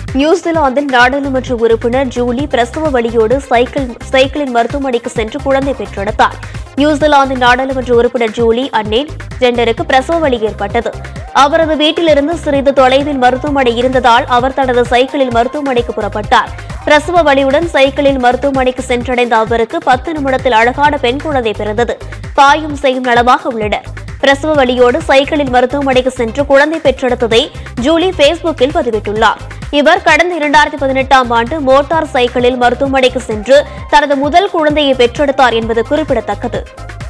நியூசிலாந்தில் நாடாளுமன்ற உறுப்பினர் ஜூலி பிரசவ வலியோடு சைக்கிள் சைக்கிளின் மருத்துவமனைக்கு சென்று குழந்தை பெற்றெடுத்தார் நியூசிலாந்து நாடாளுமன்ற உறுப்பினர் ஜூலி அன்னேன் ஜெண்டருக்கு பிரசவ வலி ஏற்பட்டது அவரது வீட்டிலிருந்து சிறிது தொலைவில் மருத்துவமனை இருந்ததால் அவர் தனது சைக்கிளில் மருத்துவமனைக்கு புறப்பட்டார் பிரசவ வலியுடன் சைக்கிளில் மருத்துவமனைக்கு சென்றடைந்த அவருக்கு பத்து நிமிடத்தில் அழகான பெண் குழந்தை பிறந்தது தாயும் செய்யும் நலமாக உள்ளனர் பிரசவ வலியோடு சைக்கிளில் மருத்துவமனைக்கு சென்று குழந்தை பெற்றெடுத்ததை ஜூலி பேஸ்புக்கில் பதிவிட்டுள்ளார் இவர் கடந்த இரண்டாயிரத்தி பதினெட்டாம் ஆண்டு மோட்டார் சைக்கிளில் மருத்துவமனைக்கு சென்று தனது முதல் குழந்தையை பெற்றெடுத்தார் என்பது குறிப்பிடத்தக்கது